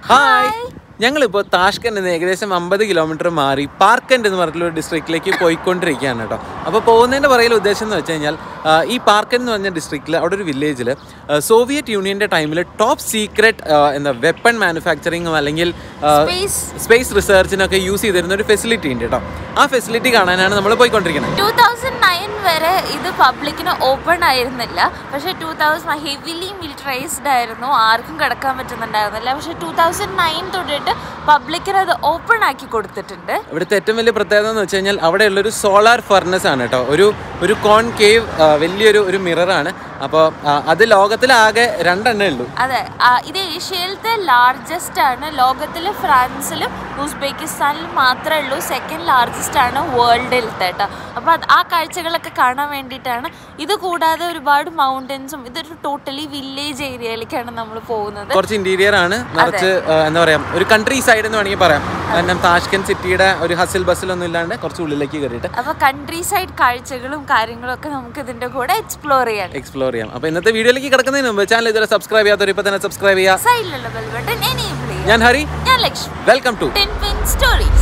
Hi ഞങ്ങളിപ്പോൾ താഷ്കൻഡ് നിന്ന് ഏകദേശം അമ്പത് കിലോമീറ്റർ മാറി പാർക്കൻഡ് എന്ന് പറഞ്ഞിട്ടുള്ള ഒരു ഡിസ്ട്രിക്റ്റിലേക്ക് പോയിക്കൊണ്ടിരിക്കുകയാണ് കേട്ടോ അപ്പോൾ പോകുന്നതിൻ്റെ പറയുന്ന ഉദ്ദേശം എന്ന് വെച്ച് കഴിഞ്ഞാൽ ആ, ഈ പാർക്കൻഡ് എന്ന് പറഞ്ഞ ഡിസ്ട്രിക്റ്റിൽ അവിടെ ഒരു വില്ലേജിൽ സോവിയറ്റ് യൂണിയൻ്റെ ടൈമിൽ ടോപ്പ് സീക്രട്ട് എന്താ വെപ്പൺ മാനുഫാക്ചറിങ്ങും അല്ലെങ്കിൽ ആ, Space. സ്പേസ് റിസർച്ചിനൊക്കെ യൂസ് ചെയ്തിരുന്ന ഒരു ഫെസിലിറ്റി ഉണ്ട് കേട്ടോ ആ ഫെസിലിറ്റി കാണാനാണ് നമ്മൾ പോയിക്കൊണ്ടിരിക്കുന്നത് ടൂ തൗസൻഡ് നയൻ വരെ ഇത് പബ്ലിക്കിന് ഓപ്പൺ ആയിരുന്നില്ല പക്ഷെ ടൂ തൗസൻഡ് ഹെവിലി മിലിറ്ററൈസ്ഡ് ആയിരുന്നു ആർക്കും കിടക്കാൻ പറ്റുന്നുണ്ടായിരുന്നില്ല പക്ഷെ ടൂ തൗസൻഡ് നയൻ തൊട്ടിട്ട് പബ്ലിക്കിന് അത് ഓപ്പൺ ആക്കി കൊടുത്തിട്ടുണ്ട് ഇവിടുത്തെ ഏറ്റവും വലിയ പ്രത്യേകത എന്ന് വെച്ച് കഴിഞ്ഞാൽ അവിടെയുള്ളൊരു സോളാർ ഫർണസ് ആണ് കേട്ടോ ഒരു ഒരു കോൺകേവ് വലിയൊരു ഒരു മിററാണ് അപ്പോൾ അത് ലോകത്തിലാകെ രണ്ടെണ്ണേ ഉള്ളൂ അതെ ആ, ഇത് ഏഷ്യയിലത്തെ ലാർജസ്റ്റ് ആണ് ലോകത്തിൽ ഫ്രാൻസിലും ഉസ്ബെക്കിസ്ഥാനിലും മാത്രമേ ഉള്ളൂ സെക്കൻഡ് ലാർജസ്റ്റ് ആണ് വേൾഡിലത്തെ കേട്ടോ അപ്പോൾ അത് ആ കാഴ്ചകളൊക്കെ കാണാൻ വേണ്ടിയിട്ടാണ് ഇത് കൂടാതെ ഒരുപാട് മൗണ്ടൻസും ഇതൊരു ടോട്ടലി വില്ലേജ് ഏരിയയിലേക്കാണ് നമ്മൾ പോകുന്നത് കുറച്ച് ഇന്റീരിയർ ആണ് നിറച്ച് ആ, എന്താ പറയാ ഒരു കൺട്രി സൈഡ് എന്ന് വേണമെങ്കിൽ പറയാം കാരണം താഷ്കൻ സിറ്റിയുടെ ഒരു ഹസിൽ ബസ്സിലൊന്നും ഇല്ലാണ്ട് കുറച്ച് ഉള്ളിലേക്ക് കയറിയിട്ട് അപ്പോൾ കൺട്രി സൈഡ് കാഴ്ചകളും കാര്യങ്ങളും ഒക്കെ നമുക്ക് ഇതിന്റെ കൂടെ എക്സ്പ്ലോർ ചെയ്യാം എക്സ്പ്ലോർ ചെയ്യാം അപ്പോൾ ഇന്നത്തെ വീഡിയോയിലേക്ക് കിടക്കുന്നതിന് മുമ്പ് ചാനൽ ഇതുവരെ സബ്സ്ക്രൈബ് ചെയ്യാത്തവർ ഇപ്പോൾ തന്നെ സബ്സ്ക്രൈബ് ചെയ്യുക സൈഡിലുള്ള ബെൽ ബട്ടൺ എനേബിൾ ചെയ്യാം ഞാൻ ഹരി ഞാൻ Lakshmi welcome to ten pin stories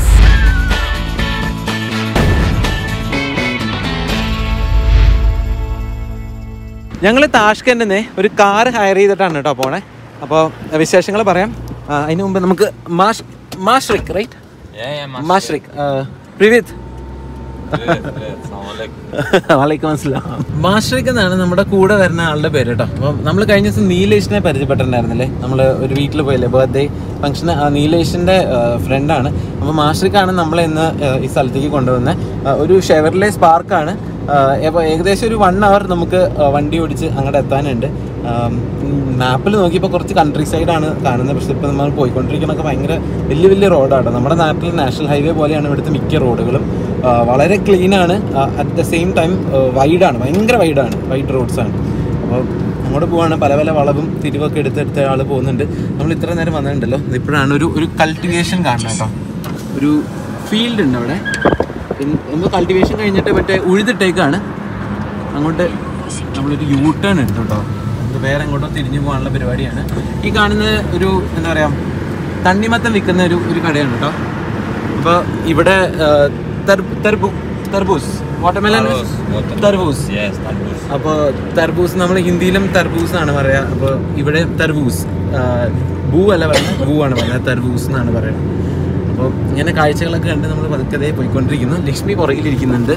ഞങ്ങൾ താഷ്കൻഡിൽ ഒരു കാർ ഹയർ ചെയ്തിട്ടാണ് കേട്ടോ പോണേ അപ്പോൾ വിശേഷങ്ങൾ പറയാം ആ, അതിന് മുമ്പ് നമുക്ക് മാഷ് Mashriq right Yeah, yeah, Mashriq പ്രിവിത് Assalamualaikum. വലൈക്കും അസ്സലാം മാഷ്രിക് എന്നാണ് നമ്മുടെ കൂടെ വരുന്ന ആളുടെ പേര് കേട്ടോ അപ്പം നമ്മൾ കഴിഞ്ഞ ദിവസം നീലേഷിനെ പരിചയപ്പെട്ടിട്ടുണ്ടായിരുന്നില്ലേ നമ്മൾ ഒരു വീട്ടിൽ പോയില്ലേ ബർത്ത്ഡേ ഫംഗ്ഷന് ആ നീലേഷിൻ്റെ ഫ്രണ്ടാണ് അപ്പോൾ മാഷ്രിക്കാണ് നമ്മളെ ഇന്ന് ആ, ഈ സ്ഥലത്തേക്ക് കൊണ്ടുവന്ന ഒരു ഷെവർലെ സ്പാർക്കാണ് അപ്പോൾ ഏകദേശം ഒരു വൺ അവർ നമുക്ക് ആ, വണ്ടി ഓടിച്ച് അങ്ങോട്ട് എത്താനുണ്ട് മാപ്പിൽ നോക്കിയപ്പോൾ കുറച്ച് കൺട്രി സൈഡാണ് കാണുന്നത് പക്ഷേ ഇപ്പോൾ നമ്മൾ പോയിക്കൊണ്ടിരിക്കണൊക്കെ ഭയങ്കര വലിയ വലിയ റോഡാണ് നമ്മുടെ നാട്ടിൽ നാഷണൽ ഹൈവേ പോലെയാണ് ഇവിടുത്തെ മിക്ക റോഡുകളും ആ, വളരെ ക്ലീൻ ആണ് അറ്റ് ദ സെയിം ടൈം വൈഡാണ് ഭയങ്കര വൈഡാണ് വൈഡ് റോഡ്സ് ആണ് അപ്പോൾ അങ്ങോട്ട് പോവാണ് പല പല വളവും തിരിവൊക്കെ എടുത്തെടുത്ത ആൾ പോകുന്നുണ്ട് നമ്മൾ ഇത്ര നേരം വന്നിട്ടുണ്ടല്ലോ ഇപ്പോഴാണ് ഒരു ഒരു കൾട്ടിവേഷൻ കാണണം കേട്ടോ ഒരു ഫീൽഡ് ഉണ്ട് അവിടെ പിന്നെ നമ്മൾ കൾട്ടിവേഷൻ കഴിഞ്ഞിട്ട് മറ്റേ ഉഴുതിട്ടേക്കാണ് അങ്ങോട്ട് നമ്മളൊരു യൂ ടേൺ എടുത്തു കേട്ടോ നമുക്ക് വേറെ എങ്ങോട്ടോ തിരിഞ്ഞു പോകാനുള്ള പരിപാടിയാണ് ഈ കാണുന്നത് ഒരു എന്താ പറയുക തണ്ണിമത്തം വിൽക്കുന്ന ഒരു ഒരു കടയാണ് കേട്ടോ അപ്പോൾ ഇവിടെ ആ, തർബ്- തർബു- തർബൂസ് വാട്ടർമെലൻ Tarboos, water- തർബൂസ് Yes, tarboos. അപ്പോൾ തർബൂസ് നമ്മൾ ഹിന്ദിയിലും തർബൂസ് എന്നാണ് പറയുക അപ്പോൾ ഇവിടെ തർബൂസ് ആ, ഭൂ അല്ല പറയുന്നത് ഭൂ ആണ് പറയുന്നത് തർബൂസ് എന്നാണ് പറയുന്നത് അപ്പോൾ ഇങ്ങനെ കാഴ്ചകളൊക്കെ കണ്ട് നമ്മൾ പതുക്കതേ പോയിക്കൊണ്ടിരിക്കുന്നു ലക്ഷ്മി പുറകിലിരിക്കുന്നുണ്ട്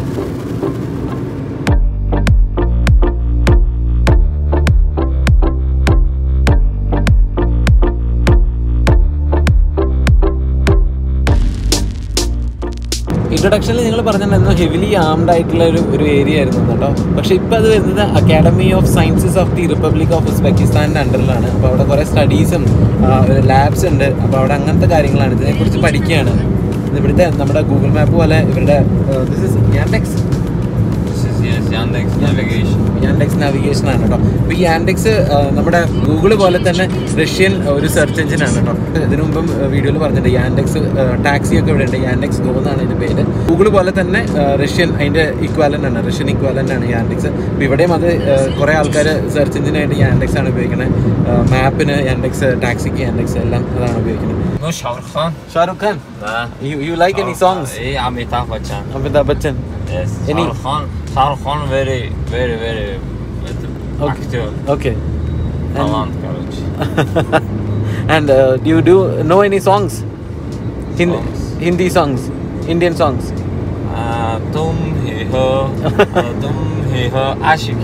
ഇൻട്രൊഡക്ഷനിൽ നിങ്ങൾ പറഞ്ഞിട്ടുണ്ടായിരുന്നു ഹെവിലി ആംഡ് ആയിട്ടുള്ള ഒരു ഒരു ഏരിയ ആയിരുന്നു കേട്ടോ പക്ഷെ ഇപ്പോൾ അത് വരുന്നത് academy of sciences of the republic ഓഫ് ഉസ്ബെക്കിസ്ഥാൻ്റെ അണ്ടറിലാണ് അപ്പോൾ അവിടെ കുറേ സ്റ്റഡീസും ലാബ്സ് ഉണ്ട് അപ്പോൾ അവിടെ അങ്ങനത്തെ കാര്യങ്ങളാണ് ഇതിനെക്കുറിച്ച് പഠിക്കുകയാണ് ഇത് ഇവിടുത്തെ നമ്മുടെ ഗൂഗിൾ മാപ്പ് പോലെ ഇവരുടെ this is Yandex This is yes, Yandex navigation. Yandex navigation ആണ് കേട്ടോ അപ്പോൾ ഈ യാൻഡെക്സ് നമ്മുടെ ഗൂഗിൾ പോലെ തന്നെ റഷ്യൻ ഒരു സെർച്ച് എഞ്ചിൻ ആണ് കേട്ടോ ഇതിനു മുമ്പും വീഡിയോയിൽ പറഞ്ഞിട്ടുണ്ട് യാൻഡെക്സ് ടാക്സി ഒക്കെ ഇവിടെ ഉണ്ട് യാൻഡെക്സ് ഗോ എന്നാണ് ഇതിൻ്റെ പേര് ഗൂഗിൾ പോലെ തന്നെ ആ, റഷ്യൻ അതിൻ്റെ ഇക്വാലൻ്റ് ആണ് റഷ്യൻ ഇക്വാലൻ്റ് ആണ് യാൻഡെക്സ് അപ്പോൾ ഇവിടെയും അത് ആ, കുറേ ആൾക്കാർ സെർച്ച് എഞ്ചിനായിട്ട് യാൻഡെക്സ് ആണ് ഉപയോഗിക്കുന്നത് മാപ്പിന് യാൻഡെക്സ് ടാക്സിക്ക് യാൻഡെക്സ് എല്ലാം അതാണ് ഉപയോഗിക്കുന്നത് No Shah Rukh Khan. Shahrukh Khan Nah. You you like any songs Eh, Amitabh Bachchan. Amitabh Bachchan Yes. Any- Shah Rukh Khan. Shah Rukh Khan very, very, very uh, Okay. actor. Okay Talent, короче. and uh, do you do know any songs? Hindi, Songs? Hindi songs, Indian songs. Uh, तुम ही हो uh, तुम ही हो आशिक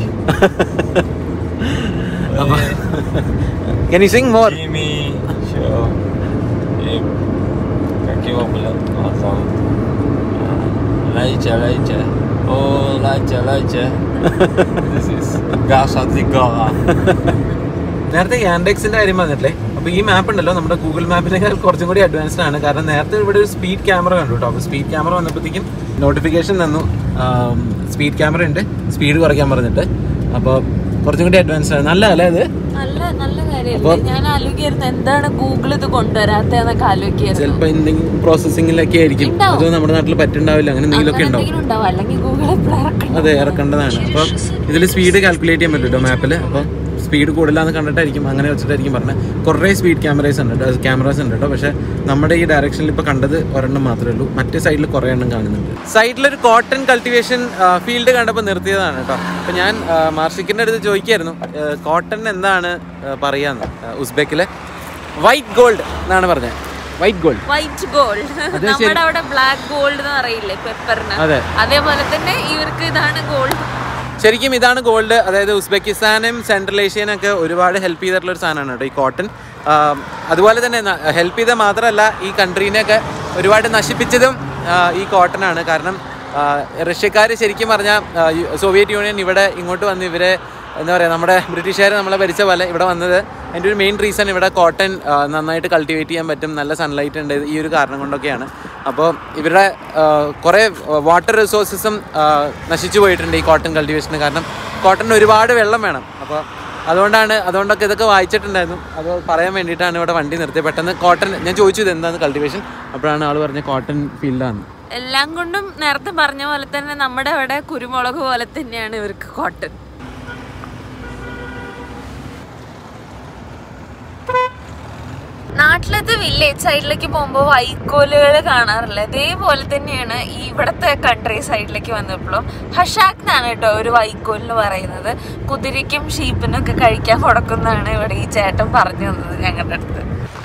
Can you sing more? Jimmy Show Eh, как его, блин, зовут? Лайча, лайча О, лайча, лайча This is Gasha Zigara നേരത്തെ യാൻഡെക്സിന്റെ കാര്യം പറഞ്ഞിട്ടില്ലേ അപ്പൊ ഈ മാപ്പ് ഉണ്ടല്ലോ നമ്മുടെ ഗൂഗിൾ മാപ്പിനേക്കാൾ കുറച്ചും കൂടി അഡ്വാൻസ്ഡ് ആണ് കാരണം നേരത്തെ ഇവിടെ ഒരു സ്പീഡ് ക്യാമറ കണ്ടു കേട്ടോ അപ്പോൾ സ്പീഡ് ക്യാമറ വന്നപ്പോഴത്തേക്കും നോട്ടിഫിക്കേഷൻ തന്നു സ്പീഡ് ക്യാമറ ഉണ്ട് സ്പീഡ് കുറയ്ക്കാൻ പറഞ്ഞിട്ട് അപ്പോൾ കുറച്ചും കൂടി അഡ്വാൻസ്ഡ് ആണ് നല്ല അല്ലേ അത് നല്ല നല്ല കാര്യമല്ലേ അപ്പം- ഞാൻ ആലോചിക്കായിരുന്നു എന്താണ് ഗൂഗിൾ ഇത് കൊണ്ടുവരാത്തതെന്നൊക്കെ ആലോചിക്കായിരുന്നു ചിലപ്പോൾ എന്തെങ്കിലും പ്രോസസ്സിങ്ങിലൊക്കെ ആയിരിക്കും ഉണ്ടാവും. അത് നമ്മുടെ നാട്ടിൽ പറ്റുണ്ടാവില്ല അങ്ങനെ എന്തെങ്കിലുമൊക്കെ ഉണ്ടാവും എന്തെങ്കിലും ഉണ്ടാവും അല്ലെങ്കിൽ ഗൂഗിൾ എപ്പോഴും ഇറക്കണം അതെ ഇറക്കേണ്ടതാണ് അപ്പോൾ ഇതിൽ സ്പീഡ് കാൽക്കുലേറ്റ് ചെയ്യാൻ പറ്റും കേട്ടോ മാപ്പിൽ അപ്പോൾ സ്പീഡ് കൂടുതലാന്ന് കണ്ടിട്ടായിരിക്കും അങ്ങനെ വെച്ചിട്ടായിരിക്കും പറഞ്ഞത് കുറേ സ്പീഡ് ക്യാമറേസ് ഉണ്ട് ക്യാമറാസ് ഉണ്ട് കേട്ടോ പക്ഷേ നമ്മുടെ ഈ ഡയറക്ഷനിൽ ഇപ്പോൾ കണ്ടത് ഒരെണ്ണം മാത്രമേ ഉള്ളൂ മറ്റേ സൈഡിൽ കുറേ എണ്ണം കാണുന്നുണ്ട് സൈഡിലൊരു കോട്ടൺ കൾട്ടിവേഷൻ ഫീൽഡ് കണ്ടപ്പോൾ നിർത്തിയതാണ് കേട്ടോ അപ്പോൾ ഞാൻ മാർഷിക്കിൻ്റെ അടുത്ത് ചോദിക്കായിരുന്നു കോട്ടൺ എന്താണ് ആ, പറയാന്ന് ആ, ഉസ്ബെക്കിലെ വൈറ്റ് ഗോൾഡ് എന്നാണ് പറഞ്ഞത് വൈറ്റ് ഗോൾഡ് വൈറ്റ് ഗോൾഡ് അത് ശരി. നമ്മുടെ അവിടെ ബ്ലാക്ക് ഗോൾഡ് എന്ന് പറയില്ലേ പെപ്പറിന് അതെ അതേപോലെ തന്നെ ഇവർക്ക് ഇതാണ് ഗോൾഡ് ശരിക്കും ഇതാണ് ഗോൾഡ് അതായത് ഉസ്ബെക്കിസ്ഥാനും സെൻട്രൽ ഏഷ്യനൊക്കെ ഒരുപാട് ഹെൽപ്പ് ചെയ്തിട്ടുള്ള ഒരു സാധനമാണ് കേട്ടോ ഈ കോട്ടൺ അതുപോലെ തന്നെ ഹെൽപ്പ് ചെയ്ത മാത്രമല്ല ഈ കൺട്രീനെയൊക്കെ ഒരുപാട് നശിപ്പിച്ചതും ആ, ഈ കോട്ടൺ ആണ് കാരണം റഷ്യക്കാർ ശരിക്കും പറഞ്ഞാൽ സോവിയറ്റ് യൂണിയൻ ഇവിടെ ഇങ്ങോട്ട് വന്ന് ഇവരെ എന്താ പറയുക നമ്മുടെ ബ്രിട്ടീഷുകാർ നമ്മളെ ഭരിച്ച പോലെ ഇവിടെ വന്നത് അതിൻ്റെ ഒരു മെയിൻ റീസൺ ഇവിടെ കോട്ടൺ നന്നായിട്ട് കൾട്ടിവേറ്റ് ചെയ്യാൻ പറ്റും നല്ല സൺലൈറ്റ് ഉണ്ട് ഈ ഒരു കാരണം കൊണ്ടൊക്കെയാണ് അപ്പോൾ ഇവരുടെ ആ, കുറേ വാട്ടർ റിസോഴ്സസും നശിച്ചു പോയിട്ടുണ്ട് ഈ കോട്ടൺ കൾട്ടിവേഷന് കാരണം കോട്ടണിന് ഒരുപാട് വെള്ളം വേണം അപ്പോൾ അതുകൊണ്ടാണ് അതുകൊണ്ടൊക്കെ ഇതൊക്കെ വായിച്ചിട്ടുണ്ടായിരുന്നു അത് പറയാൻ വേണ്ടിയിട്ടാണ് ഇവിടെ വണ്ടി നിർത്തിയത് പെട്ടെന്ന് കോട്ടൺ ഞാൻ ചോദിച്ചു ഇത് എന്താണ് കൾട്ടിവേഷൻ അപ്പോഴാണ് ആൾ പറഞ്ഞ കോട്ടൺ ഫീൽഡാണ് എല്ലാം കൊണ്ടും നേരത്തെ പറഞ്ഞ പോലെ തന്നെ നമ്മുടെ അവിടെ കുരുമുളക് പോലെ തന്നെയാണ് ഇവർക്ക് കോട്ടൺ നാട്ടിലത്തെ വില്ലേജ് സൈഡിലേക്ക് പോകുമ്പോൾ വൈക്കോലുകൾ കാണാറില്ല ഇതേപോലെ തന്നെയാണ് ഈ ഇവിടുത്തെ കൺട്രി സൈഡിലേക്ക് വന്നപ്പോഴും ഹഷാക്ക് എന്നാണ് കേട്ടോ ഒരു വൈക്കോലിന് പറയുന്നത് കുതിരയ്ക്കും ഷീപ്പിനും ഒക്കെ കഴിക്കാൻ കൊടുക്കുന്നതാണ് ഇവിടെ ഈ ചേട്ടൻ പറഞ്ഞു തന്നത് ഞങ്ങളുടെ അടുത്ത്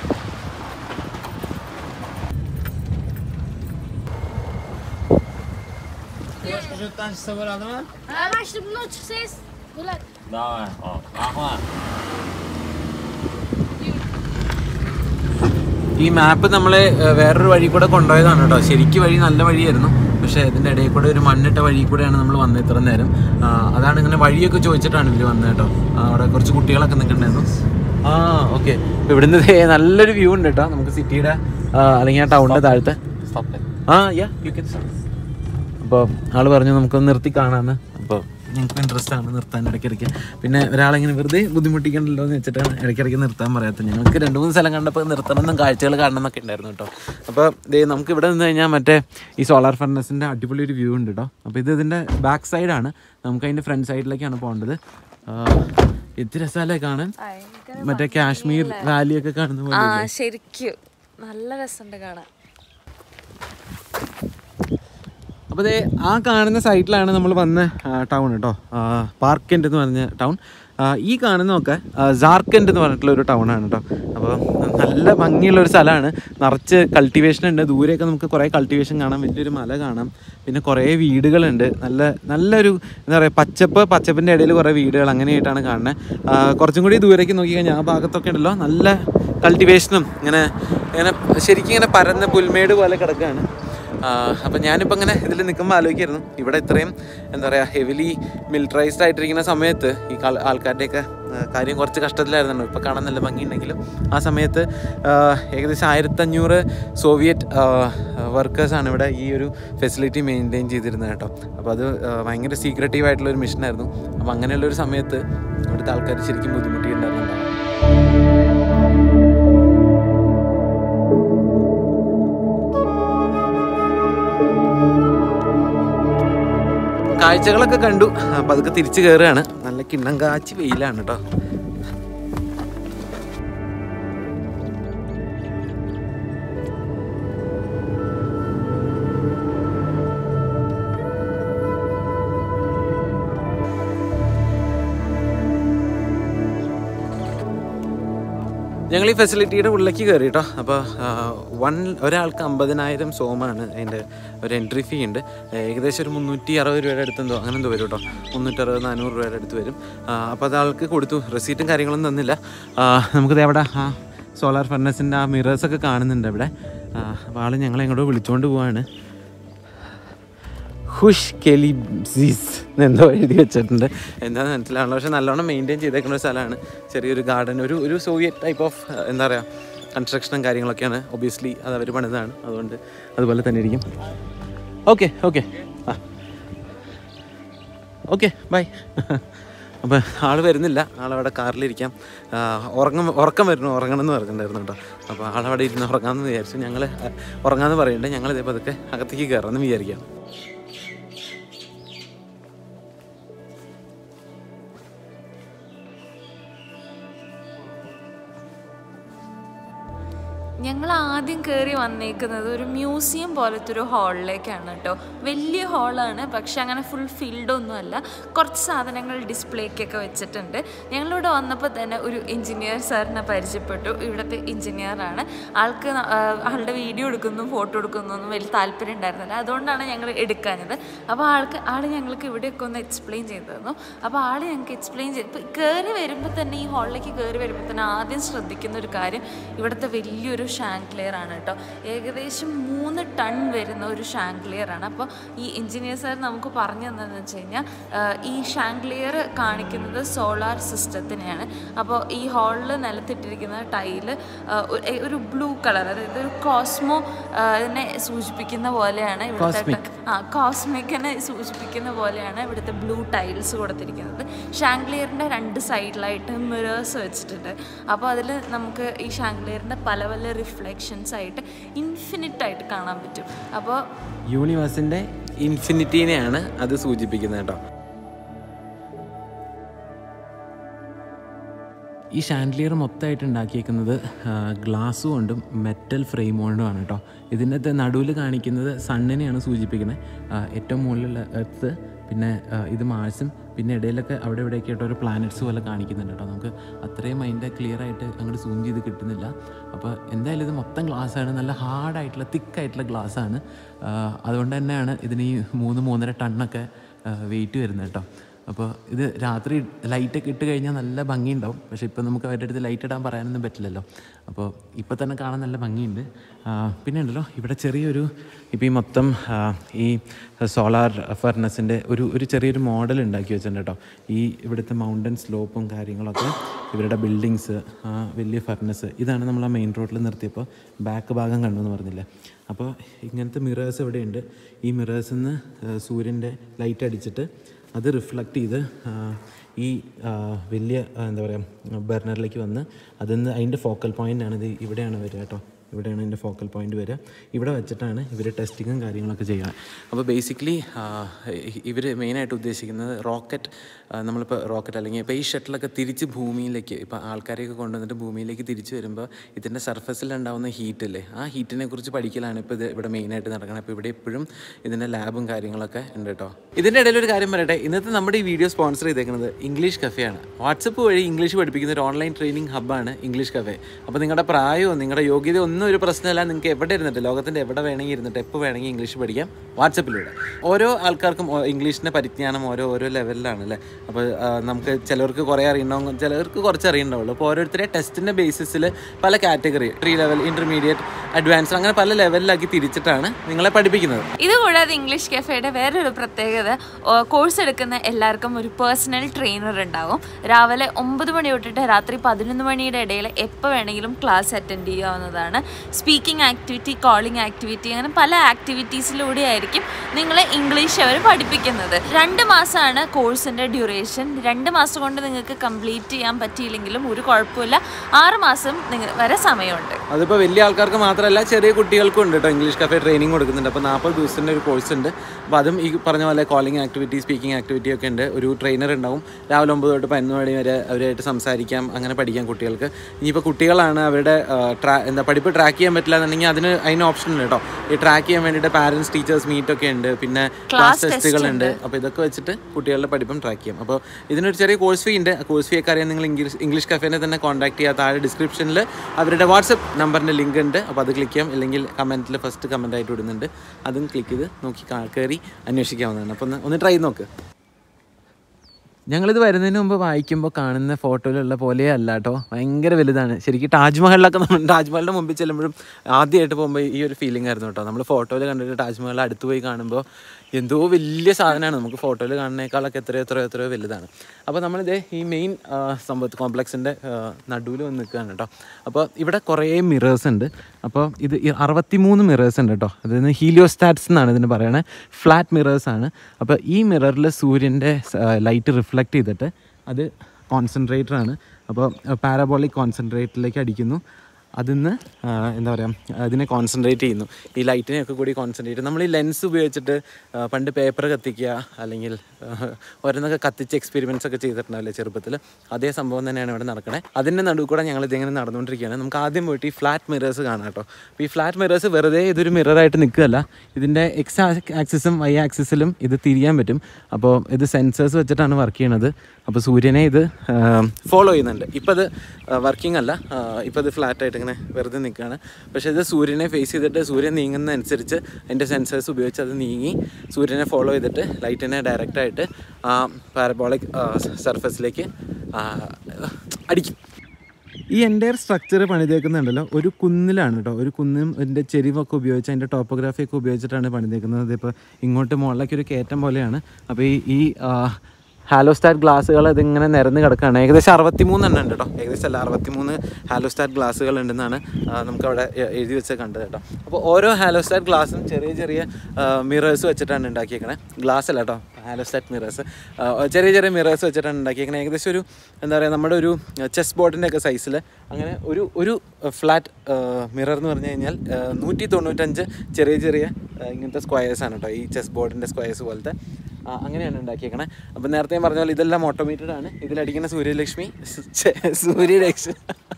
Давай, о, ага. ഈ മാപ്പ് നമ്മളെ ഏഹ്, വേറൊരു വഴി കൂടെ കൊണ്ടുപോയതാണ് കേട്ടോ ശരിക്കും വഴി നല്ല വഴിയായിരുന്നു പക്ഷേ ഇതിൻ്റെ ഇടയിൽ കൂടെ ഒരു മണ്ണിട്ട വഴി കൂടെയാണ് നമ്മൾ വന്നത് ഇത്ര നേരം ആ, അതാണ് ഇങ്ങനെ വഴിയൊക്കെ ചോദിച്ചിട്ടാണ് ഇവർ വന്നത് കേട്ടോ ആ, അവിടെ കുറച്ച് കുട്ടികളൊക്കെ നിൽക്കണ്ടായിരുന്നു ആ ഓക്കെ ഇവിടുന്ന് ദേ നല്ലൊരു വ്യൂ ഉണ്ട് കേട്ടോ നമുക്ക് സിറ്റിയുടെ അല്ലെങ്കിൽ ആ ടൗണിൻ്റെ താഴത്തെ Stop it. ആ യാ യു കെൻ അപ്പോൾ ആള് പറഞ്ഞു നമുക്കൊന്ന് നിർത്തി കാണാമെന്ന് അപ്പോൾ ഞങ്ങൾക്ക് ഇൻട്രസ്റ്റ് ആണ് നിർത്താൻ ഇടയ്ക്കിടയ്ക്ക് പിന്നെ ഒരാളെങ്ങനെ വെറുതെ ബുദ്ധിമുട്ടിക്കണ്ടല്ലോ എന്ന് വെച്ചിട്ടാണ് ഇടയ്ക്കിടയ്ക്ക് നിർത്താൻ പറയാത്തത് ഞങ്ങൾക്ക് രണ്ട് മൂന്ന് സ്ഥലം കണ്ടപ്പോൾ നിർത്തണം എന്നും കാഴ്ചകൾ കാണണം എന്നൊക്കെ ഉണ്ടായിരുന്നു കേട്ടോ അപ്പോൾ ദേ നമുക്ക് ഇവിടെ നിന്ന് കഴിഞ്ഞാൽ മറ്റേ ഈ സോളാർ ഫർണസിൻ്റെ അടിപൊളി ഒരു വ്യൂ ഉണ്ട് കേട്ടോ അപ്പോൾ ഇത് ഇതിൻ്റെ ബാക്ക് സൈഡാണ് നമുക്ക് അതിൻ്റെ ഫ്രണ്ട് സൈഡിലേക്കാണ് പോകേണ്ടത് ഇത് രസമല്ലേ കാണാൻ മറ്റേ കാശ്മീർ വാലിയൊക്കെ കാണുന്ന പോലെ ആ ശരിക്കും നല്ല രസമുണ്ട് കാണാൻ അപ്പോൾ ദേ ആ കാണുന്ന സൈറ്റിലാണ് നമ്മൾ വന്ന ടൗൺ കേട്ടോ പാർക്കൻഡ് എന്ന് പറഞ്ഞ ടൗൺ ഈ കാണുന്നതൊക്കെ ജാർക്കൻഡ് എന്ന് പറഞ്ഞിട്ടുള്ള ഒരു ടൗൺ ആണ് കേട്ടോ അപ്പോൾ നല്ല ഭംഗിയുള്ള ഒരു സ്ഥലമാണ് നിറച്ച് കൾട്ടിവേഷൻ ഉണ്ട് ദൂരെയൊക്കെ നമുക്ക് കുറേ കൾട്ടിവേഷൻ കാണാം വലിയൊരു മല കാണാം പിന്നെ കുറേ വീടുകളുണ്ട് നല്ല നല്ലൊരു എന്താ പറയുക പച്ചപ്പ് പച്ചപ്പിൻ്റെ ഇടയിൽ കുറേ വീടുകൾ അങ്ങനെയായിട്ടാണ് കാണുന്നത് കുറച്ചും കൂടി ദൂരേക്ക് നോക്കിക്കഴിഞ്ഞാൽ ആ ഭാഗത്തൊക്കെ ഉണ്ടല്ലോ നല്ല കൾട്ടിവേഷനും ഇങ്ങനെ ഇങ്ങനെ ശരിക്കും ഇങ്ങനെ പരന്ന പുൽമേട് പോലെ കിടക്കുകയാണ് അപ്പം ഞാനിപ്പോൾ ഇങ്ങനെ ഇതിൽ നിൽക്കുമ്പോൾ ആലോചിക്കായിരുന്നു ഇവിടെ ഇത്രയും എന്താ പറയുക ഹെവിലി മിലിറ്ററൈസ്ഡ് ആയിട്ടിരിക്കുന്ന സമയത്ത് ഈ കാൾ- ആൾക്കാരുടെയൊക്കെ ആ, കാര്യം കുറച്ച് കഷ്ടത്തിലായിരുന്നു ഇപ്പോൾ കാണാൻ നല്ല ഭംഗിയുണ്ടെങ്കിലും ആ സമയത്ത് ആ, ഏകദേശം ആയിരത്തഞ്ഞൂറ് സോവിയറ്റ് വർക്കേഴ്സാണ് ഇവിടെ ഈ ഒരു ഫെസിലിറ്റി മെയിൻറ്റെയിൻ ചെയ്തിരുന്നത് കേട്ടോ അപ്പോൾ അത് ആ, ഭയങ്കര സീക്രട്ടീവ് ആയിട്ടുള്ള ഒരു മിഷനായിരുന്നു അപ്പോൾ അങ്ങനെയുള്ള ഒരു സമയത്ത് ഇവിടുത്തെ ആൾക്കാർ ശരിക്കും ബുദ്ധിമുട്ടിയിട്ടുണ്ടായിരുന്നു കാഴ്ചകളൊക്കെ കണ്ടു അപ്പം അതൊക്കെ തിരിച്ചു കയറുകയാണ് നല്ല കിണ്ണം കാച്ചി വെയിലാണ് കേട്ടോ ഞങ്ങൾ ഈ ഫെസിലിറ്റിയുടെ ഉള്ളിലേക്ക് കയറി കേട്ടോ അപ്പോൾ വൺ ഒരാൾക്ക് അമ്പതിനായിരം സോമാണ് അതിൻ്റെ ഒരു എൻട്രി ഫീ ഉണ്ട് ഏകദേശം ഒരു മുന്നൂറ്റി അറുപത് രൂപയുടെ അടുത്ത് എന്തോ അങ്ങനെ എന്തോ വരും കേട്ടോ മുന്നൂറ്ററുപത് നാനൂറ് രൂപയുടെ അടുത്ത് വരും അപ്പോൾ അത് ആൾക്ക് കൊടുത്തു റെസീറ്റും കാര്യങ്ങളൊന്നും തന്നില്ല ആ, നമുക്കിത് എവിടെ ആ സോളാർ ഫർണസിൻ്റെ ആ മിറേഴ്സൊക്കെ കാണുന്നുണ്ട് ഇവിടെ അപ്പോൾ ആൾ ഞങ്ങളെ എങ്ങോട്ടോ വിളിച്ചുകൊണ്ട് പോവാണ് ഹുഷ് കെലിബ്സീസ് എന്തോ എഴുതി വെച്ചിട്ടുണ്ട് എന്താണെന്ന് മനസ്സിലാവണം പക്ഷെ നല്ലോണം മെയിൻറ്റെയിൻ ചെയ്തേക്കുന്ന ഒരു സ്ഥലമാണ് ചെറിയൊരു ഗാർഡൻ ഒരു ഒരു സോവിയറ്റ് ടൈപ്പ് ഓഫ് എന്താ പറയുക കൺസ്ട്രക്ഷനും കാര്യങ്ങളൊക്കെയാണ് ഒബിയസ്ലി അത് അവർ പണിതാണ് അതുകൊണ്ട് അതുപോലെ തന്നെ ഇരിക്കും ഓക്കെ ഓക്കെ ആ ഓക്കെ ബൈ അപ്പോൾ ആൾ വരുന്നില്ല ആളവിടെ കാറിലിരിക്കാം ആ, ഉറങ്ങം ഉറക്കം വരുന്നു ഉറങ്ങണം എന്ന് പറഞ്ഞിട്ടുണ്ടായിരുന്നു കേട്ടോ അപ്പോൾ ആളവിടെ ഇരുന്ന് ഉറങ്ങാമെന്ന് വിചാരിച്ചു ഞങ്ങൾ ഉറങ്ങാമെന്ന് പറയുന്നുണ്ട് ഞങ്ങൾ ഇതേ പതുക്കെ അകത്തേക്ക് കയറാമെന്ന് വിചാരിക്കാം ഞങ്ങൾ ആദ്യം കയറി വന്നേക്കുന്നത് ഒരു മ്യൂസിയം പോലത്തെ ഒരു ഹാളിലേക്കാണ് കേട്ടോ വലിയ ഹാളാണ് പക്ഷെ അങ്ങനെ ഫുൾ ഫീൽഡ് ഒന്നുമല്ല കുറച്ച് സാധനങ്ങൾ ഡിസ്പ്ലേക്കൊക്കെ വെച്ചിട്ടുണ്ട് ഞങ്ങളിവിടെ വന്നപ്പോൾ തന്നെ ഒരു എഞ്ചിനീയർ സാറിനെ പരിചയപ്പെട്ടു ഇവിടുത്തെ എഞ്ചിനീയറാണ് ആൾക്ക് ന- ആ, ആളുടെ വീഡിയോ എടുക്കുന്നു ഫോട്ടോ എടുക്കുന്നു ഒന്നും വലിയ താല്പര്യം ഉണ്ടായിരുന്നില്ല അതുകൊണ്ടാണ് ഞങ്ങൾ എടുക്കാഞ്ഞത് അപ്പോൾ ആൾക്ക് ആൾ ഞങ്ങൾക്ക് ഇവിടെയൊക്കെ ഒന്ന് എക്സ്പ്ലെയിൻ ചെയ്തു തന്നു അപ്പോൾ ആൾ ഞങ്ങൾക്ക് എക്സ്പ്ലെയിൻ ചെയ്ത് ഇപ്പോൾ കയറി വരുമ്പോൾ തന്നെ ഈ ഹാളിലേക്ക് കയറി വരുമ്പോൾ തന്നെ ആദ്യം ശ്രദ്ധിക്കുന്ന ഒരു കാര്യം ഇവിടുത്തെ വലിയൊരു ഷാങ്ക്ലിയർ ആണ് കേട്ടോ ഏകദേശം മൂന്ന് ടൺ വരുന്ന ഒരു ഷാങ്ക്ലിയർ ആണ് അപ്പോൾ ഈ എഞ്ചിനീയർ സാർ നമുക്ക് പറഞ്ഞു തന്നതെന്ന് വെച്ച് കഴിഞ്ഞാൽ ഈ ഷാങ്ക്ലിയർ കാണിക്കുന്നത് സോളാർ സിസ്റ്റത്തിനെയാണ് അപ്പോൾ ഈ ഹാളിൽ നിലത്തിട്ടിരിക്കുന്ന ടൈല് ഒരു ബ്ലൂ കളർ അതായത് ഒരു കോസ്മോ നെ സൂചിപ്പിക്കുന്ന പോലെയാണ് ഇവിടുത്തെ ട- ആ കോസ്മിക്കിനെ സൂചിപ്പിക്കുന്ന പോലെയാണ് ഇവിടുത്തെ ബ്ലൂ ടൈൽസ് കൊടുത്തിരിക്കുന്നത് ഷാങ്ക്ലിയറിൻ്റെ രണ്ട് സൈഡിലായിട്ട് മിറേഴ്സ് വെച്ചിട്ടുണ്ട് അപ്പോൾ അതിൽ നമുക്ക് ഈ ഷാങ്ക്ലിയറിൻ്റെ പല പല റിഫ്ലക്ഷൻസ് ആയിട്ട് ഇൻഫിനിറ്റ് ആയിട്ട് കാണാൻ പറ്റും അപ്പോൾ യൂണിവേഴ്സിൻ്റെ ഇൻഫിനിറ്റീനെയാണ് അത് സൂചിപ്പിക്കുന്നത് കേട്ടോ ഈ ഷാൻഡ്ലിയർ മൊത്തമായിട്ട് ഉണ്ടാക്കിയേക്കുന്നത് ഗ്ലാസ് കൊണ്ടും മെറ്റൽ ഫ്രെയിം കൊണ്ടുമാണ് കേട്ടോ ഇതിൻ്റെ നടുവിൽ കാണിക്കുന്നത് സണ്ണിനെയാണ് സൂചിപ്പിക്കുന്നത് ആ, ഏറ്റവും മുകളിലുള്ള എർത്ത് പിന്നെ ആ, ഇത് മാഴ്സും പിന്നെ ഇടയിലൊക്കെ അവിടെ ഇവിടെയൊക്കെ ആയിട്ട് ഒരു പ്ലാനറ്റ്സ് പോലെ കാണിക്കുന്നുണ്ട് കേട്ടോ നമുക്ക് അത്രയും അതിൻ്റെ ക്ലിയർ ആയിട്ട് അങ്ങോട്ട് സൂം ചെയ്ത് കിട്ടുന്നില്ല അപ്പോൾ എന്തായാലും ഇത് മൊത്തം ഗ്ലാസ്സാണ് നല്ല ഹാർഡായിട്ടുള്ള തിക്കായിട്ടുള്ള ഗ്ലാസ്സാണ് അതുകൊണ്ട് തന്നെയാണ് ഇതിന് ഈ മൂന്ന് മൂന്നര ടണ്ണൊക്കെ വെയിറ്റ് വരുന്നത് കേട്ടോ അപ്പോൾ ഇത് രാത്രി ലൈറ്റൊക്കെ ഇട്ട് കഴിഞ്ഞാൽ നല്ല ഭംഗിയുണ്ടാവും പക്ഷേ ഇപ്പോൾ നമുക്ക് അവരുടെ അടുത്ത് ലൈറ്റ് ഇടാൻ പറയാനൊന്നും പറ്റില്ലല്ലോ അപ്പോൾ ഇപ്പോൾ തന്നെ കാണാൻ നല്ല ഭംഗിയുണ്ട് ആ, പിന്നെ ഉണ്ടല്ലോ ഇവിടെ ചെറിയൊരു ഇപ്പോൾ ഈ മൊത്തം ആ, ഈ സോളാർ ഫർണസിൻ്റെ ഒരു ഒരു ചെറിയൊരു മോഡൽ ഉണ്ടാക്കി വെച്ചിട്ടുണ്ട് കേട്ടോ ഈ ഇവിടുത്തെ മൗണ്ടൻ സ്ലോപ്പും കാര്യങ്ങളൊക്കെ ഇവരുടെ ബിൽഡിങ്സ് വലിയ ഫർണസ് ഇതാണ് നമ്മൾ ആ മെയിൻ റോഡിൽ നിർത്തിയപ്പോൾ ബാക്ക് ഭാഗം കണ്ടു എന്ന് പറഞ്ഞില്ലേ അപ്പോൾ ഇങ്ങനത്തെ മിറേഴ്സ് ഇവിടെയുണ്ട് ഈ മിറേഴ്സിൽ നിന്ന് സൂര്യൻ്റെ ലൈറ്റ് അടിച്ചിട്ട് അത് റിഫ്ലക്റ്റ് ചെയ്ത് ആ, ഈ ആ, വലിയ ആ, എന്താ പറയുക ബർണറിലേക്ക് വന്ന് അതിൽ നിന്ന് അതിൻ്റെ ഫോക്കൽ പോയിൻ്റാണ് ഇത് ഇവിടെയാണ് വരിക കേട്ടോ ഇവിടെയാണ് ഇതിൻ്റെ ഫോക്കൽ പോയിന്റ് വരിക ഇവിടെ വെച്ചിട്ടാണ് ഇവർ ടെസ്റ്റിങ്ങും കാര്യങ്ങളൊക്കെ ചെയ്യുക അപ്പോൾ ബേസിക്കലി ഇവർ മെയിനായിട്ട് ഉദ്ദേശിക്കുന്നത് റോക്കറ്റ് നമ്മളിപ്പോൾ റോക്കറ്റ് അല്ലെങ്കിൽ ഇപ്പോൾ ഈ ഷട്ടിലൊക്കെ തിരിച്ച് ഭൂമിയിലേക്ക് ഇപ്പോൾ ആൾക്കാരെയൊക്കെ കൊണ്ടുവന്നിട്ട് ഭൂമിയിലേക്ക് തിരിച്ച് വരുമ്പോൾ ഇതിൻ്റെ സർഫസിൽ ഉണ്ടാകുന്ന ഹീറ്റില്ലേ ആ ഹീറ്റിനെ കുറിച്ച് പഠിക്കലാണ് ഇപ്പോൾ ഇത് ഇവിടെ മെയിനായിട്ട് നടക്കുന്നത് അപ്പോൾ ഇവിടെ എപ്പോഴും ഇതിൻ്റെ ലാബും കാര്യങ്ങളൊക്കെ ഉണ്ട് കേട്ടോ ഇതിൻ്റെ ഇടയിൽ ഒരു കാര്യം പറയട്ടെ ഇന്നത്തെ നമ്മുടെ ഈ വീഡിയോ സ്പോൺസർ ചെയ്തേക്കുന്നത് ഇംഗ്ലീഷ് കഫേയാണ് വാട്സപ്പ് വഴി ഇംഗ്ലീഷ് പഠിപ്പിക്കുന്ന ഒരു ഓൺലൈൻ ട്രെയിനിങ് ഹബ്ബാണ് ഇംഗ്ലീഷ് കഫേ അപ്പോൾ നിങ്ങളുടെ പ്രായമോ നിങ്ങളുടെ യോഗ്യത ഒന്നും ഒരു പ്രശ്നമല്ല നിങ്ങൾക്ക് എവിടെ ഇരുന്നിട്ട് ലോകത്തിൻ്റെ എവിടെ വേണമെങ്കിൽ ഇരുന്നിട്ട് എപ്പോൾ വേണമെങ്കിൽ ഇംഗ്ലീഷ് പഠിക്കാം വാട്സപ്പിലൂടെ ഓരോ ആൾക്കാർക്കും ഓ- ഇംഗ്ലീഷിൻ്റെ പരിജ്ഞാനം ഓരോ ഓരോ ലെവലിലാണ് അല്ലേ അപ്പോൾ ആ, നമുക്ക് ചിലർക്ക് കുറേ അറിയണ്ടാവും ചിലർക്ക് കുറച്ച് അറിയണ്ടാവുള്ളൂ അപ്പോൾ ഓരോരുത്തരെ ടെസ്റ്റിൻ്റെ ബേസിസിൽ പല category three level intermediate advance അങ്ങനെ പല ലെവലിലാക്കി തിരിച്ചിട്ടാണ് നിങ്ങളെ പഠിപ്പിക്കുന്നത് ഇത് കൂടാതെ ഇംഗ്ലീഷ് കഫേയുടെ വേറൊരു പ്രത്യേകത കോഴ്സ് എടുക്കുന്ന എല്ലാവർക്കും ഒരു പേഴ്സണൽ ട്രെയിനർ ഉണ്ടാവും രാവിലെ ഒമ്പത് മണി തൊട്ടിട്ട് രാത്രി പതിനൊന്ന് മണിയുടെ ഇടയിൽ എപ്പോൾ വേണമെങ്കിലും ക്ലാസ് അറ്റൻഡ് ചെയ്യാവുന്നതാണ് സ്പീക്കിംഗ് ആക്ടിവിറ്റി കോളിംഗ് ആക്ടിവിറ്റി അങ്ങനെ പല ആക്ടിവിറ്റീസിലൂടെ ആയിരിക്കും നിങ്ങളെ ഇംഗ്ലീഷ് അവർ പഠിപ്പിക്കുന്നത് രണ്ട് മാസമാണ് കോഴ്സിൻ്റെ ഡ്യൂറേഷൻ രണ്ട് മാസം കൊണ്ട് നിങ്ങൾക്ക് കംപ്ലീറ്റ് ചെയ്യാൻ പറ്റിയില്ലെങ്കിലും ഒരു കുഴപ്പമില്ല ആറ് മാസം നിങ്ങൾ വരെ സമയമുണ്ട് അതിപ്പോൾ വലിയ ആൾക്കാർക്ക് മാത്രമല്ല ചെറിയ കുട്ടികൾക്കും ഉണ്ട് കേട്ടോ ഇംഗ്ലീഷ് കഫേ ട്രെയിനിങ് കൊടുക്കുന്നുണ്ട് അപ്പോൾ നാൽപ്പത് ദിവസത്തിൻ്റെ ഒരു കോഴ്സ് ഉണ്ട് അപ്പോൾ അതും ഈ പറഞ്ഞ പോലെ കോളിംഗ് ആക്ടിവിറ്റി സ്പീക്കിംഗ് ആക്ടിവിറ്റി ഒക്കെ ഉണ്ട് ഒരു ട്രെയിനർ ഉണ്ടാവും രാവിലെ ഒമ്പത് തൊട്ട് പതിനൊന്ന് മണി വരെ അവരായിട്ട് സംസാരിക്കാം അങ്ങനെ പഠിക്കാം കുട്ടികൾക്ക് ഇനിയിപ്പോൾ കുട്ടികളാണ് അവരുടെ ആ, ട്രാ എന്താ പഠിപ്പ് ട്രാക്ക് ചെയ്യാൻ പറ്റില്ല എന്നുണ്ടെങ്കിൽ അതിന് അതിന് ഓപ്ഷൻ ഉണ്ട് കേട്ടോ ഈ ട്രാക്ക് ചെയ്യാൻ വേണ്ടിയിട്ട് പാരൻസ് ടീച്ചേഴ്സ് മീറ്റ് ഒക്കെ ഉണ്ട് പിന്നെ ക്ലാസ് ടെസ്റ്റുകൾ ഉണ്ട് അപ്പോൾ ഇതൊക്കെ വെച്ചിട്ട് കുട്ടികളുടെ പഠിപ്പും ട്രാക്ക് ചെയ്യാം അപ്പോൾ ഇതിനൊരു ചെറിയ കോഴ്സ് ഫീ ഉണ്ട് ആ കോഴ്സ് ഫീ ഒക്കെ അറിയാൻ നിങ്ങൾ ഇംഗ്ലീഷ് ഇംഗ്ലീഷ് കഫേനെ തന്നെ കോൺടാക്ട് ചെയ്യുക താഴെ ഡിസ്ക്രിപ്ഷനിൽ അവരുടെ വാട്സപ്പ് നമ്പറിൻ്റെ ലിങ്ക് ഉണ്ട് അപ്പോൾ അത് ക്ലിക്ക് ചെയ്യാം അല്ലെങ്കിൽ കമൻറ്റിൽ ഫസ്റ്റ് കമൻ്റ് ആയിട്ട് ഇടുന്നുണ്ട് അതും ക്ലിക്ക് ചെയ്ത് നോക്കി കാ- കയറി അന്വേഷിക്കാവുന്നതാണ് അപ്പോൾ ഒന്ന് ഒന്ന് ട്രൈ നോക്ക് ഞങ്ങളിത് വരുന്നതിന് മുമ്പ് വായിക്കുമ്പോൾ കാണുന്ന ഫോട്ടോയിലുള്ള പോലെ അല്ല കേട്ടോ ഭയങ്കര വലുതാണ് ശരിക്കും താജ്മഹലിലൊക്കെ നമ്മൾ താജ്മഹലിൻ്റെ മുമ്പിൽ ചെല്ലുമ്പോഴും ആദ്യമായിട്ട് പോകുമ്പോൾ ഈ ഒരു ഫീലിംഗ് ആയിരുന്നു കേട്ടോ നമ്മൾ ഫോട്ടോയിൽ കണ്ടിട്ട് താജ്മഹൽ അടുത്ത് പോയി കാണുമ്പോൾ എന്തോ വലിയ സാധനമാണ് നമുക്ക് ഫോട്ടോയിൽ കാണുന്നേക്കാളൊക്കെ എത്രയോ എത്രയോ എത്രയോ വലുതാണ് അപ്പോൾ നമ്മളിത് ഈ മെയിൻ സംഭവത്ത് കോംപ്ലക്സിൻ്റെ നടുവിൽ വന്ന് നിൽക്കുകയാണ് കേട്ടോ അപ്പോൾ ഇവിടെ കുറേ മിറേഴ്സ് ഉണ്ട് അപ്പോൾ ഇത് അറുപത്തിമൂന്ന് മിറേഴ്സ് ഉണ്ട് കേട്ടോ അതായത് ഹീലിയോസ്റ്റാറ്റ്സ് എന്നാണ് ഇതിന് പറയണത് ഫ്ലാറ്റ് മിറേഴ്സ് ആണ് അപ്പോൾ ഈ മിററിൽ സൂര്യൻ്റെ ലൈറ്റ് റിഫ്ലക്റ്റ് ചെയ്തിട്ട് അത് കോൺസെൻട്രേറ്റർ ആണ് അപ്പോൾ പാരാബോളിക് കോൺസെൻട്രേറ്ററിലേക്ക് അടിക്കുന്നു അതിന്ന് ആ, എന്താ പറയുക അതിനെ കോൺസെൻട്രേറ്റ് ചെയ്യുന്നു ഈ ലൈറ്റിനെയൊക്കെ കൂടി കോൺസെൻട്രേറ്റ് നമ്മൾ ഈ ലെൻസ് ഉപയോഗിച്ചിട്ട് ആ, പണ്ട് പേപ്പർ കത്തിക്കുക അല്ലെങ്കിൽ ആ, ഓരോന്നൊക്കെ കത്തിച്ച് എക്സ്പെരിമെൻറ്റ്സ് ഒക്കെ ചെയ്തിട്ടുണ്ടാവില്ലേ ചെറുപ്പത്തിൽ അതേ സംഭവം തന്നെയാണ് ഇവിടെ നടക്കണേ അതിൻ്റെ നടുവ് കൂടെ ഞങ്ങൾ ഇതിങ്ങനെ നടന്നുകൊണ്ടിരിക്കുകയാണ് നമുക്ക് ആദ്യം പോയിട്ട് ഈ ഫ്ലാറ്റ് മിറേഴ്സ് കാണാം കേട്ടോ അപ്പോൾ ഈ ഫ്ലാറ്റ് മിറേഴ്സ് വെറുതെ ഇതൊരു മിററായിട്ട് നിൽക്കുകയല്ല ഇതിൻ്റെ എക്സ് ആക്സിസും വൈ ആക്സിസിലും ഇത് തിരിയാൻ പറ്റും അപ്പോൾ ഇത് സെൻസേഴ്സ് വെച്ചിട്ടാണ് വർക്ക് ചെയ്യണത് അപ്പോൾ സൂര്യനെ ഇത് ഫോളോ ചെയ്യുന്നുണ്ട് ഇപ്പോൾ അത് വർക്കിംഗ് അല്ല ഇപ്പോൾ ഇത് ഫ്ലാറ്റ് ആയിട്ട് ഇങ്ങനെ വെറുതെ നിൽക്കുകയാണ് പക്ഷേ ഇത് സൂര്യനെ ഫേസ് ചെയ്തിട്ട് സൂര്യൻ നീങ്ങുന്നതനുസരിച്ച് അതിൻ്റെ സെൻസേഴ്സ് ഉപയോഗിച്ച് അത് നീങ്ങി സൂര്യനെ ഫോളോ ചെയ്തിട്ട് ലൈറ്റിനെ ഡയറക്റ്റായിട്ട് ആ പാരബോളിക് സർഫസിലേക്ക് അടിക്കും ഈ എൻ്റെ സ്ട്രക്ചർ പണിതേക്കുന്നുണ്ടല്ലോ ഒരു കുന്നിലാണ് കേട്ടോ ഒരു കുന്നും അതിൻ്റെ ചെരിവൊക്കെ ഉപയോഗിച്ച് അതിൻ്റെ ടോപ്പോഗ്രാഫി ഒക്കെ ഉപയോഗിച്ചിട്ടാണ് പണിതേക്കുന്നത് ഇപ്പോൾ ഇങ്ങോട്ട് മുകളിലേക്ക് ഒരു കയറ്റം പോലെയാണ് അപ്പോൾ ഈ ഈ ഹാലോസ്റ്റാർ ഗ്ലാസ്സുകൾ ഇതിങ്ങനെ നിരന്ന് കിടക്കുകയാണ് ഏകദേശം അറുപത്തിമൂന്നെണ്ണം ഉണ്ട് കേട്ടോ ഏകദേശം അല്ല അറുപത്തിമൂന്ന് ഹാലോസ്റ്റാർ ഗ്ലാസ്സുകൾ ഉണ്ടെന്നാണ് ആ, നമുക്കവിടെ എ- എഴുതി വെച്ച് കണ്ടത് കേട്ടോ അപ്പോൾ ഓരോ ഹാലോസ്റ്റാർ ഗ്ലാസ്സും ചെറിയ ചെറിയ മിറേഴ്സ് വെച്ചിട്ടാണ് ഉണ്ടാക്കിയേക്കണേ ഗ്ലാസ് അല്ല കേട്ടോ ഹാലോസ്റ്റാറ്റ് മിറേഴ്സ് ചെറിയ ചെറിയ മിറേഴ്സ് വെച്ചിട്ടാണ് ഉണ്ടാക്കിയേക്കണേ ഏകദേശം ഒരു എന്താ പറയുക നമ്മുടെ ഒരു ചെസ് ബോർഡിൻ്റെ ഒക്കെ സൈസിൽ അങ്ങനെ ഒരു ഒരു ഫ്ലാറ്റ് മിറർ എന്ന് പറഞ്ഞു കഴിഞ്ഞാൽ നൂറ്റി തൊണ്ണൂറ്റഞ്ച് ചെറിയ ചെറിയ ആ, ഇങ്ങനത്തെ സ്ക്വയേഴ്സ് ആണ് കേട്ടോ ഈ ചെസ് ബോർഡിൻ്റെ സ്ക്വയേഴ്സ് പോലത്തെ ആ, അങ്ങനെയാണ് ഉണ്ടാക്കിയേക്കണേ അപ്പം നേരത്തെ ഞാൻ പറഞ്ഞ പോലെ ഇതെല്ലാം ഓട്ടോമേറ്റഡ് ആണ് ഇതിലടിക്കുന്ന സൂര്യലക്ഷ്മി ഛെ, സൂര്യലക്ഷ്മി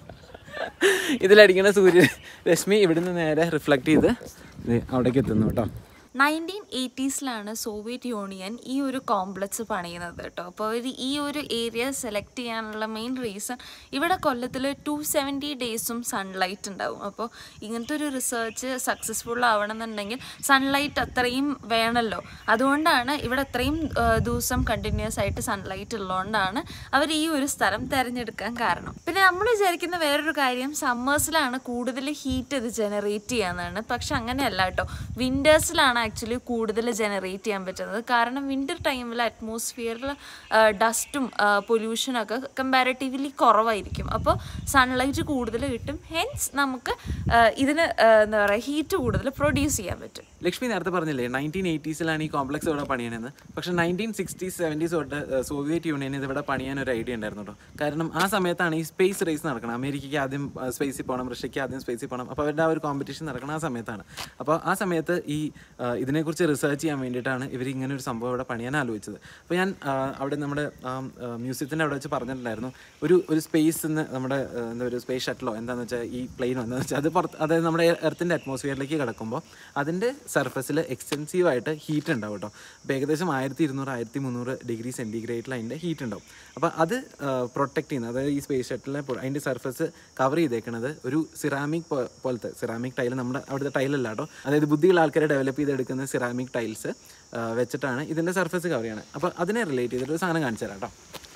ഇതിലടിക്കുന്ന സൂര്യരശ്മി ഇവിടുന്ന് നേരെ റിഫ്ലക്റ്റ് ചെയ്ത് ദേ അവിടേക്ക് എത്തുന്നു കേട്ടോ നയൻറ്റീൻ എയ്റ്റീസിലാണ് സോവിയറ്റ് യൂണിയൻ ഈ ഒരു കോംപ്ലക്സ് പണിയുന്നത് കേട്ടോ അപ്പോൾ അവർ ഈ ഒരു ഏരിയ സെലക്ട് ചെയ്യാനുള്ള മെയിൻ റീസൺ ഇവിടെ കൊല്ലത്തിൽ ടു സെവൻറ്റി ഡേയ്സും സൺലൈറ്റ് ഉണ്ടാവും അപ്പോൾ ഇങ്ങനത്തെ ഒരു റിസർച്ച് സക്സസ്ഫുൾ ആവണമെന്നുണ്ടെങ്കിൽ സൺലൈറ്റ് അത്രയും വേണമല്ലോ അതുകൊണ്ടാണ് ഇവിടെ അത്രയും ആ, ദിവസം കണ്ടിന്യൂസ് ആയിട്ട് സൺലൈറ്റ് ഉള്ളതുകൊണ്ടാണ് അവർ ഈ ഒരു സ്ഥലം തിരഞ്ഞെടുക്കാൻ കാരണം പിന്നെ നമ്മൾ വിചാരിക്കുന്ന വേറൊരു കാര്യം സമ്മേഴ്സിലാണ് കൂടുതൽ ഹീറ്റ് ഇത് ജനറേറ്റ് ചെയ്യാന്നാണ് പക്ഷെ അങ്ങനെയല്ല കേട്ടോ വിൻറ്റേഴ്സിലാണ് ആക്ച്വലി കൂടുതൽ ജനറേറ്റ് ചെയ്യാൻ പറ്റുന്നത് കാരണം വിൻ്റർ ടൈമിൽ അറ്റ്മോസ്ഫിയറിൽ ഡസ്റ്റും പൊല്യൂഷനും ഒക്കെ കമ്പാരിറ്റീവ്ലി കുറവായിരിക്കും അപ്പോൾ സൺലൈറ്റ് കൂടുതൽ കിട്ടും ഹെൻസ് നമുക്ക് ആ, ഇതിന് ആ, എന്താ പറയുക ഹീറ്റ് കൂടുതൽ പ്രൊഡ്യൂസ് ചെയ്യാൻ പറ്റും ലക്ഷ്മി നേരത്തെ പറഞ്ഞില്ലേ നയൻറ്റീൻ എയ്റ്റീസിലാണ് ഈ കോംപ്ലക്സ് ഇവിടെ പണിയണെന്ന് പക്ഷേ നയൻറ്റീൻ സിക്സ്റ്റീസ് സെവൻറ്റീസ് തൊട്ട് ഏഹ്, സോവിയറ്റ് യൂണിയൻ ഇത് ഇവിടെ പണിയാൻ ഒരു ഐഡിയ ഉണ്ടായിരുന്നു കേട്ടോ കാരണം ആ സമയത്താണ് ഈ സ്പേസ് റേസ് നടക്കണം അമേരിക്കയ്ക്ക് ആദ്യം സ്പേസിൽ പോകണം റഷ്യക്ക് ആദ്യം സ്പേസിൽ പോകണം അപ്പോൾ അവരുടെ ആ ഒരു കോമ്പറ്റീഷൻ നടക്കണം ആ സമയത്താണ് അപ്പോൾ ആ സമയത്ത് ഈ ആ, ഇതിനെക്കുറിച്ച് റിസർച്ച് ചെയ്യാൻ വേണ്ടിയിട്ടാണ് ഇവർ ഇങ്ങനെ ഒരു സംഭവം ഇവിടെ പണിയാൻ ആലോചിച്ചത് അപ്പോൾ ഞാൻ ആ, അവിടെ നമ്മുടെ മ്യൂസിയത്തിൻ്റെ അവിടെ വെച്ച് പറഞ്ഞിട്ടുണ്ടായിരുന്നു ഒരു ഒരു സ്പേസ് നിന്ന് നമ്മുടെ ആ, എന്താ ഒരു സ്പേസ് ഷട്ടിലോ എന്താണെന്ന് വെച്ചാൽ ഈ പ്ലെയിനോ എന്താണെന്ന് വെച്ചാൽ അത് പുറത്ത് അതായത് നമ്മുടെ എർത്തിൻ്റെ അറ്റ്മോസ്ഫിയറിലേക്ക് കിടക്കുമ്പോൾ അതിൻ്റെ സർഫസിൽ എക്സ്റ്റെൻസീവ് ആയിട്ട് ഹീറ്റ് ഉണ്ടാവും കേട്ടോ അപ്പോൾ ഏകദേശം ആയിരത്തി ഇരുന്നൂറ് ആയിരത്തി മുന്നൂറ് ഡിഗ്രി സെൻറ്റിഗ്രേഡിൽ അതിൻ്റെ ഹീറ്റ് ഉണ്ടാവും അപ്പോൾ അത് പ്രൊട്ടക്ട് ചെയ്യുന്നത് അതായത് ഈ സ്പേസ് ഷട്ടിലെ അതിൻ്റെ സർഫസ് കവർ ചെയ്തേക്കുന്നത് ഒരു സിറാമിക് പോലത്തെ സിറാമിക് ടൈൽ നമ്മുടെ അവിടുത്തെ ടൈലല്ല കേട്ടോ അതായത് ബുദ്ധിയുള്ള ആൾക്കാരെ ഡെവലപ്പ് ചെയ്തെടുക്കുന്ന സിറാമിക് ടൈൽസ് വെച്ചിട്ടാണ് ഇതിൻ്റെ സർഫസ് കവർ ചെയ്യണത് അപ്പോൾ അതിനെ റിലേറ്റ് ചെയ്തിട്ട് ഒരു സാധനം കാണിച്ചു തരാം കേട്ടോ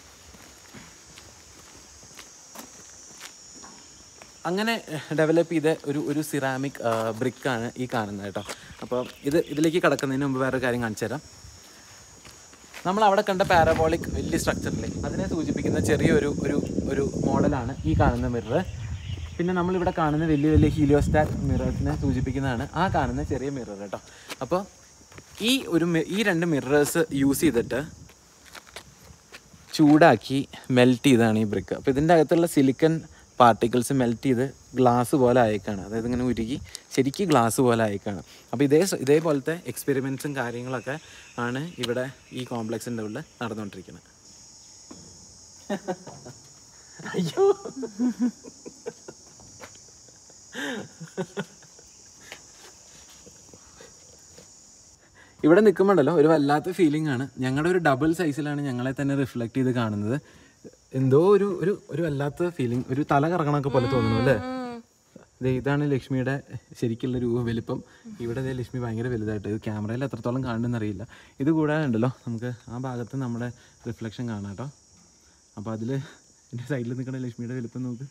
അങ്ങനെ ഡെവലപ്പ് ചെയ്ത ഒരു ഒരു സിറാമിക് ബ്രിക്കാണ് ഈ കാണുന്നത് കേട്ടോ അപ്പോൾ ഇത് ഇതിലേക്ക് കടക്കുന്നതിന് മുമ്പ് വേറൊരു കാര്യം കാണിച്ചു തരാം നമ്മൾ അവിടെ കണ്ട പാരബോളിക് വലിയ സ്ട്രക്ചറിലെ അതിനെ സൂചിപ്പിക്കുന്ന ചെറിയൊരു ഒരു ഒരു മോഡലാണ് ഈ കാണുന്ന മിറർ പിന്നെ നമ്മളിവിടെ കാണുന്ന വലിയ വലിയ ഹീലിയോസ്റ്റാർ മിറേഴ്സിനെ സൂചിപ്പിക്കുന്നതാണ് ആ കാണുന്ന ചെറിയ മിറർ കേട്ടോ അപ്പോൾ ഈ ഒരു മി- ഈ രണ്ട് മിറേഴ്സ് യൂസ് ചെയ്തിട്ട് ചൂടാക്കി മെൽറ്റ് ചെയ്താണ് ഈ ബ്രിക്ക് അപ്പോൾ ഇതിൻ്റെ അകത്തുള്ള സിലിക്കൺ പാർട്ടിക്കിൾസ് മെൽറ്റ് ചെയ്ത് ഗ്ലാസ് പോലെ അയക്കാണ് അതായത് ഇങ്ങനെ ഉരുകി ശരിക്കും ഗ്ലാസ് പോലെ അയക്കാണ് അപ്പോൾ ഇതേ സ- ഇതേപോലത്തെ എക്സ്പെരിമെൻറ്റ്സും കാര്യങ്ങളൊക്കെ ആണ് ഇവിടെ ഈ കോംപ്ലക്സിൻ്റെ ഉള്ളിൽ നടന്നുകൊണ്ടിരിക്കുന്നത് അയ്യോ ഇവിടെ നിൽക്കുമ്പോണ്ടല്ലോ ഒരു വല്ലാത്ത ഫീലിംഗ് ആണ് ഞങ്ങളുടെ ഒരു ഡബിൾ സൈസിലാണ് ഞങ്ങളെ തന്നെ റിഫ്ലക്ട് ചെയ്ത് കാണുന്നത് എന്തോ ഒരു ഒരു ഒരു വല്ലാത്ത ഫീലിംഗ് ഒരു തല കറങ്ങണൊക്കെ പോലെ തോന്നുന്നു അല്ലേ ദേ ഇതാണ് ലക്ഷ്മിയുടെ ശരിക്കുള്ള രൂപ വലിപ്പം ഇവിടെ ദേ ലക്ഷ്മി ഭയങ്കര വലുതായിട്ട് ഇത് ക്യാമറയിൽ എത്രത്തോളം കാണുന്നെന്ന് അറിയില്ല ഇത് കൂടാതെ ഉണ്ടല്ലോ നമുക്ക് ആ ഭാഗത്ത് നമ്മുടെ റിഫ്ലക്ഷൻ കാണാം കേട്ടോ അപ്പോൾ അതിൽ എൻ്റെ സൈഡിൽ നിൽക്കുന്ന ലക്ഷ്മിയുടെ വലിപ്പം നോക്ക്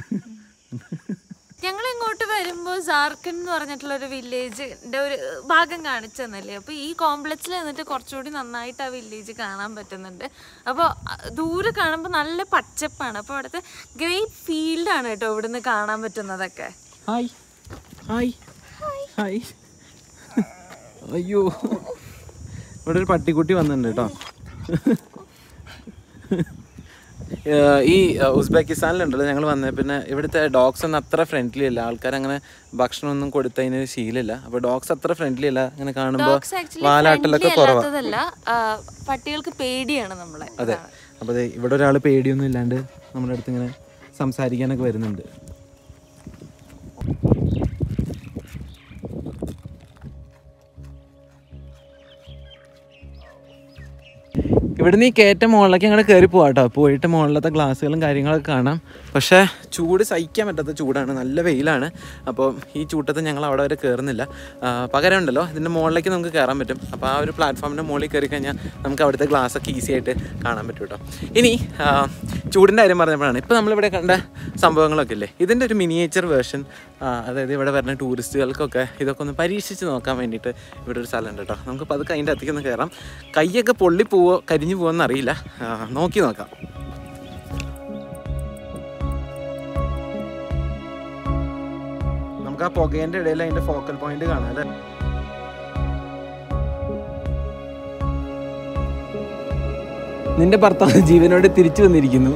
ഞങ്ങൾ ഇങ്ങോട്ട് വരുമ്പോൾ ജാർഖണ്ഡ് എന്ന് പറഞ്ഞിട്ടുള്ള ഒരു വില്ലേജിന്റെ ഒരു ഭാഗം കാണിച്ചു തന്നല്ലേ അപ്പോൾ ഈ കോംപ്ലക്സിൽ നിന്നിട്ട് കുറച്ചുകൂടി നന്നായിട്ട് ആ വില്ലേജ് കാണാൻ പറ്റുന്നുണ്ട് അപ്പോൾ ദൂരെ കാണുമ്പോൾ നല്ല പച്ചപ്പാണ് അപ്പോൾ അവിടുത്തെ ഗ്രേറ്റ് ഫീൽഡാണ് കേട്ടോ ഇവിടുന്ന് കാണാൻ പറ്റുന്നതൊക്കെ ഹായ് ഹായ് ഹായ് അയ്യോ ഇവിടെ ഒരു പട്ടിക്കുട്ടി വന്നിട്ടുണ്ട് കേട്ടോ ഏഹ് ഈ ഏഹ് ഉസ്ബെക്കിസ്ഥാനിലുണ്ടല്ലോ ഞങ്ങൾ വന്നത് പിന്നെ ഇവിടുത്തെ ഡോഗ്സ് ഒന്നും അത്ര ഫ്രണ്ട്ലി അല്ല ആൾക്കാർ അങ്ങനെ ഭക്ഷണമൊന്നും കൊടുത്തതിന് ശീലമില്ല അപ്പോൾ ഡോഗ്സ് അത്ര ഫ്രണ്ട്ലി അല്ല അങ്ങനെ കാണുമ്പോൾ ഡോഗ്സ് ആക്ച്വലി വാലാട്ടലൊക്കെ കുറവാണ് അല്ലാത്തതല്ല ആ, പട്ടികൾക്ക് പേടിയാണ് നമ്മളെ അതെ അപ്പോൾ ദേ ഇവിടെ ഒരാൾ പേടിയൊന്നും ഇല്ലാണ്ട് നമ്മുടെ അടുത്ത് ഇങ്ങനെ സംസാരിക്കാനൊക്കെ വരുന്നുണ്ട് ഇവിടുന്ന് ഈ കയറ്റ മുകളിലേക്ക് ഞങ്ങൾ കയറി പോവാം കേട്ടോ പോയിട്ട് മുകളിലത്തെ ഗ്ലാസ്സുകളും കാര്യങ്ങളൊക്കെ കാണാം പക്ഷേ ചൂട് സഹിക്കാൻ പറ്റാത്ത ചൂടാണ് നല്ല വെയിലാണ് അപ്പോൾ ഈ ചൂട്ടത്ത് ഞങ്ങൾ അവിടെ വരെ കയറുന്നില്ല ആ, പകരം ഉണ്ടല്ലോ ഇതിൻ്റെ മുകളിലേക്ക് നമുക്ക് കയറാൻ പറ്റും അപ്പോൾ ആ ഒരു പ്ലാറ്റ്ഫോമിൻ്റെ മുകളിൽ കയറി കഴിഞ്ഞാൽ നമുക്ക് അവിടുത്തെ ഗ്ലാസ്സൊക്കെ ഈസി ആയിട്ട് കാണാൻ പറ്റും കേട്ടോ ഇനി ആ, ചൂടിൻ്റെ കാര്യം പറഞ്ഞപ്പോഴാണ് ഇപ്പോൾ നമ്മളിവിടെ കണ്ട സംഭവങ്ങളൊക്കെ ഇല്ലേ ഇതിൻ്റെ ഒരു മിനിയേച്ചർ വേർഷൻ അതായത് ഇവിടെ വരുന്ന ടൂറിസ്റ്റുകൾക്കൊക്കെ ഇതൊക്കെ ഒന്ന് പരീക്ഷിച്ച് നോക്കാൻ വേണ്ടിയിട്ട് ഇവിടെ ഒരു സ്ഥലമുണ്ട് കേട്ടോ നമുക്ക് പതുക്കെ അതിൻ്റെ അകത്തേക്ക് ഒന്ന് കയറാം കൈയൊക്കെ പൊള്ളി പോവോ കരിഞ്ഞു പോവോന്ന് അറിയില്ല ആ, നോക്കി നോക്കാം നമുക്ക് ആ പുകേൻ്റെ ഇടയിൽ അതിൻ്റെ ഫോക്കൽ പോയിന്റ് കാണാം അല്ലേ നിന്റെ ഭർത്താവ് ജീവനോട് തിരിച്ചു വന്നിരിക്കുന്നു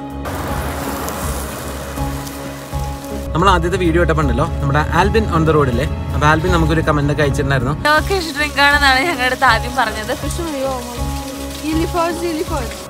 നമ്മൾ ആദ്യത്തെ വീഡിയോ ഇട്ടപ്പോണ്ടല്ലോ നമ്മുടെ ആൽബിൻ ഓൺ ദ റോഡില്ലേ അപ്പോൾ ആൽബിൻ നമുക്കൊരു കമന്റ് ഒക്കെ അയച്ചിട്ടുണ്ടായിരുന്നു ടർക്കിഷ് ഡ്രിങ്ക് ആണെന്നാണ് ഞങ്ങളുടെ അടുത്ത് ആദ്യം പറഞ്ഞത് Proszę moją. Ili Polsce, ili Polsce.